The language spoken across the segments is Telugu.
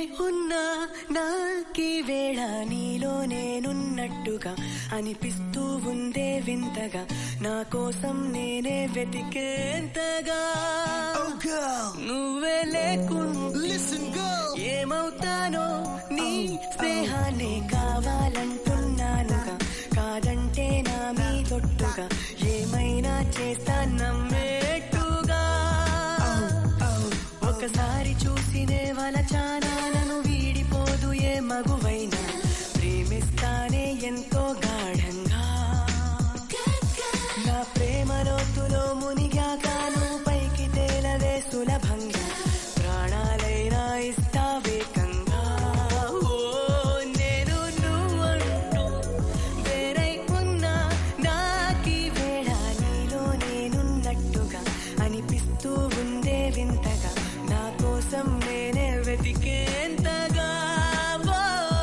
ఉన్నా నాకీ వేళ నీలో నేనున్నట్టుగా అనిపిస్తూ ఉందే వింతగా నా కోసం నేనే వెతికేంతగా Oh girl, నువ్వే లేకుండా listen girl. ఏమవుతానో నీ స్నేహాన్ని కావాలంటున్నానుగా కాదంటే నా మీ తొట్టుగా ఏమైనా చేస్తా నమ్మేట్టుగా ఒకసారి చూసినే వలచానా నన్ను వీడిపోదు ఏ మగువైనా ప్రేమిస్తానే ఎంతో గాఢంగా నా ప్రేమ లోతులో మునిగాక నువ్వు పైకి తేలవే సులభంగా ప్రాణాలైనా ఇస్తావేకంగా ఓ నేను నువ్వంటూ వేరై ఉన్నా నాకీ వేళ నీలో నేనున్నట్టుగా అనిపిస్తూ ఉందే వింతగా నా కోసం నేనే వెతికేంతగా ఓ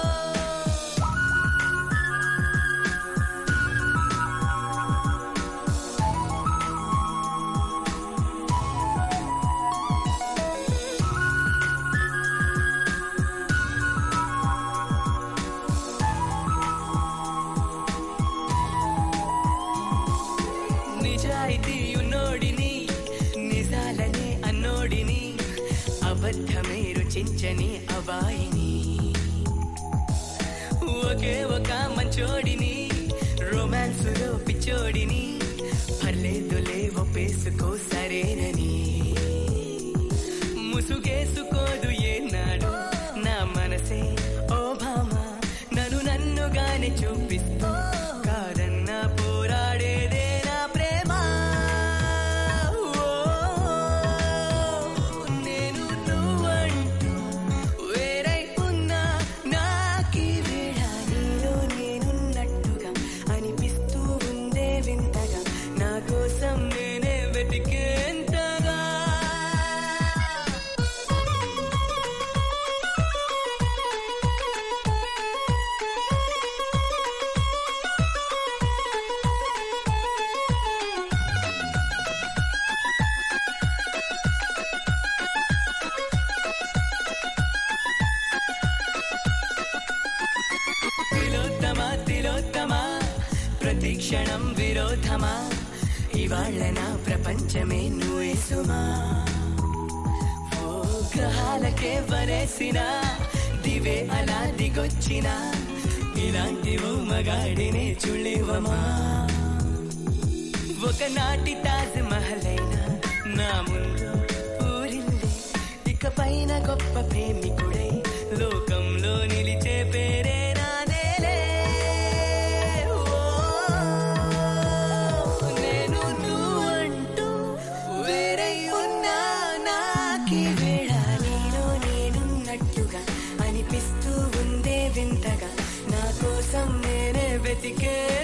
నిజాయితీ ఉన్నోడిని నిజాలనే అన్నోడిని అబద్ధమే రుచించని అవాయిని ఒకే ఒక మంచోడిని రొమాన్సులో పిచ్చోడిని పర్లేదులే ఒప్పేసుకో సరేనని ముసుగేసుకోదు ఏనాడు నా మనసే ఓ భామ నన్ను నన్నుగానే చూపిస్తూ కాదన్నా పోరాడేదే నా ప్రేమ ఓ, నేను నువ్వంటూ వేరై ఉన్నా నాకీ వేళ నీలో నేనున్నట్టుగా అనిపిస్తూ ఉందే వింతగా నా కోసం నేనే వెతికేంతగా తిలోత్తమా తిలోత్తమా ప్రతి క్షణం విరోధమా ఇవాళ్ళ నా ప్రపంచమే నువ్వే సుమా ఓ గ్రహాలకే వరేసిన దివే అలా దిగొచ్చిన ఇలాంటి ఓ మగాడినే చుళ్ళివమా ఒకనాటి తాజ్ మహల్ అయినా నా ముందు ఊరిల్లే ఇక పైన గొప్ప ప్రేమికుడై లోకంలో నిలిచే పేరే నాదేలే ఓ, నేను నువ్వంటూ వేరై ఉన్నా నాకీ వేళ నీలో నేనున్నట్టుగా అనిపిస్తూ ఉందే వింతగా నా కోసం నేనే వెతికే